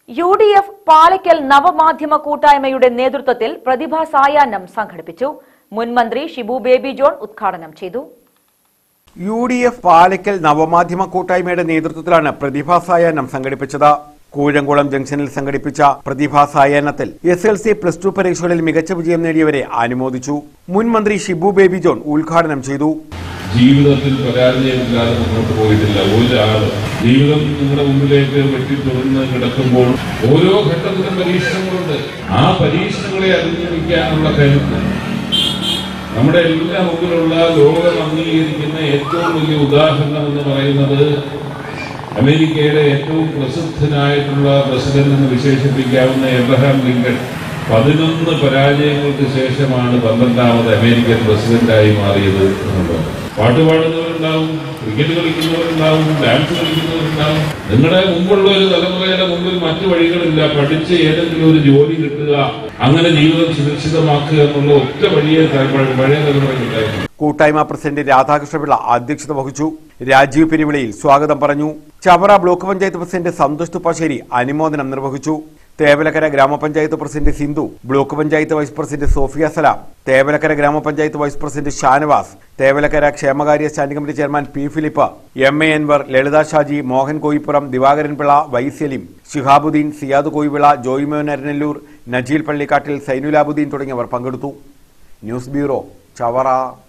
U D F Palakkal നവമാധ്യമ കൂട്ടായ്മയുടെ നേതൃത്വത്തിൽ പ്രതിഭാ സായാഹ്നം സംഘടിപ്പിച്ചു മുൻ മന്ത്രി ഷിബു ബേബി ജോൺ ഉദ്ഘാടനം ചെയ്തു യു ഡി എഫ് പാലയ്ക്കൽ നവമാധ്യമ കൂട്ടായ്മയുടെ നേതൃത്വത്തിലാണ് പ്രതിഭാസായാഹ്നം സംഘടിപ്പിച്ചത് കൂഴംകുളം ജംഗ്ഷനിൽ സംഘടിപ്പിച്ച പ്രതിഭാസായാഹ്നത്തിൽ S L C plus two പരീക്ഷകളിൽ മികച്ച വിജയം നേടിയവരെ അനുമോദിച്ചു മുൻ മന്ത്രി ഷിബു ബേബി ജോൺ ഉദ്ഘാടനം ചെയ്തു ജീവിതത്തിൽ പരാജയമില്ലാതെ മുന്നോട്ട് പോയിട്ടില്ല ഒരാൾ ജീവിതം നിങ്ങളുടെ മുമ്പിലേക്ക് വെട്ടി തുറന്ന് കിടക്കുമ്പോൾ ഓരോ ഘട്ടത്തിലും പരീക്ഷണങ്ങളുണ്ട് ആ പരീക്ഷണങ്ങളെ അതിജീവിക്കാനുള്ള കരുത്ത് നമ്മുടെ എല്ലാ മുമ്പിലുള്ള ലോകം അംഗീകരിക്കുന്ന ഏറ്റവും വലിയ ഉദാഹരണം എന്ന് പറയുന്നത് അമേരിക്കയുടെ ഏറ്റവും പ്രസിദ്ധനായിട്ടുള്ള പ്രസിഡന്റ് എന്ന് വിശേഷിപ്പിക്കാവുന്ന എബ്രഹാം ലിങ്കൺ പതിനൊന്ന് പരാജയങ്ങൾക്ക് ശേഷമാണ് പന്ത്രണ്ടാമത് അമേരിക്കൻ പ്രസിഡന്റായി മാറിയത് എന്നുള്ളത് പാട്ട് പാടുന്നവരുണ്ടാവും ക്രിക്കറ്റ് കളിക്കുന്നവരുണ്ടാവും ഡാൻസ് കളിക്കുന്നവരുണ്ടാവും നിങ്ങളുടെ മുമ്പുള്ള ഒരു തലമുറയുടെ മുമ്പിൽ മറ്റു വഴികളില്ല പഠിച്ച് ഏതെങ്കിലും ഒരു ജോലി കിട്ടുക അങ്ങനെ ജീവിതം സുരക്ഷിതമാക്കുക എന്നുള്ള ഒറ്റ വഴിയെ ത- പഴയ തലമുറയ്ക്കുണ്ടായിരുന്നു കൂട്ടായ്മ പ്രസിഡന്റ് രാധാകൃഷ്ണപിള്ള അധ്യക്ഷത വഹിച്ചു രാജീവ് പെരുവിളയിൽ സ്വാഗതം പറഞ്ഞു ചവറ ബ്ലോക്ക് പഞ്ചായത്ത് പ്രസിഡന്റ് സന്തോഷ് തുപ്പാശ്ശേരി അനുമോദനം നിർവഹിച്ചു Thevalakkara grama panchayat president Sindhu block panchayat vice president Sofia Salam Thevalakkara grama panchayat vice president Shanavas Thevalakkara ക്ഷേമകാര്യ standing committee chairman P Philip M A Anwar Lalitha Shaji Mohan Koippuram Divakaran Pillai Y Saleem Shihabuddin Siyad Koyivila Joymon Aranallur Najeel Pallikkattil Sainulabuddin തുടങ്ങിയവർ പങ്കെടുത്തു ന്യൂസ് ബ്യൂറോ ചവറ